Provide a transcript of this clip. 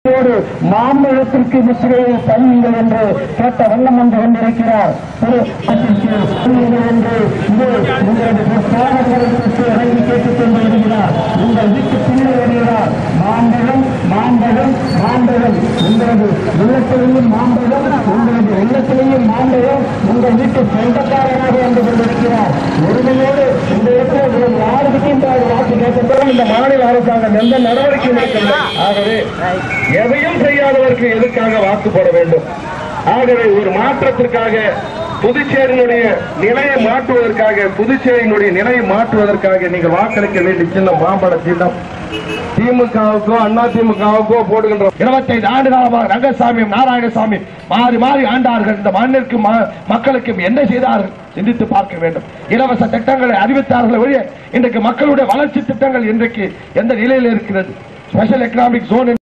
ோடு மாம்பழத்திற்கு முத்திரையை பதியுங்கள் என்று கேட்ட வண்ணம் வந்து கொண்டிருக்கிறார் திரு அத்திக்கு பதியுங்கள் என்று இது உங்களது பிரஸ்தாபங்களுக்கு இறங்கி கேட்டுக் கொண்டு வருகிறார் உங்கள் வீட்டு பிள்ளை வருகிறார் மாம்பழம் மாம்பழம் மாம்பழம் உங்களது உள்ளத்திலேயும் மாம்பழம் உங்களது உள்ளத்திலேயும் மாம்பழம் உங்கள் வீட்டு சொந்தக்காரனாக வந்து கொண்டிருக்கிறார் ஒருமையோடு இந்த இடத்துல நீங்கள் யாருக்கிட்டையும் பாரு வாக்கு கேட்கப்படும் இந்த மாநில அரசாங்கம் எந்த நடவடிக்கையும் எடுக்கவில்லை ஆகவே எதையும் செய்யாதவருக்கு எதுக்காக வாக்கு போட வேண்டும் ஆகவே ஒரு மாற்றத்திற்காக புதுச்சேரியினுடைய நிலையை மாற்றுவதற்காக புதுச்சேரியினுடைய நிலையை மாற்றுவதற்காக நீங்கள் வாக்களிக்க வேண்டிய சின்னம் மாம்பழ சின்னம் திமுகவுக்கோ அண்ணா திமுகவுக்கோ போடுகின்ற இருபத்தைந்து ஆண்டு காலமாக ரங்கசாமியும் நாராயணசாமி மாறி மாறி ஆண்டார்கள் இந்த மண்ணிற்கும் ம- மக்களுக்கும் என்ன செய்தார்கள் சிந்தித்து பார்க்க வேண்டும் இலவச திட்டங்களை அறிவித்தார்கள் ஒழிய இன்றைக்கு மக்களுடைய வளர்ச்சி திட்டங்கள் இன்றைக்கு எந்த நிலையில் இருக்கிறது ஸ்பெஷல் எக்கனாமிக் ஜோன்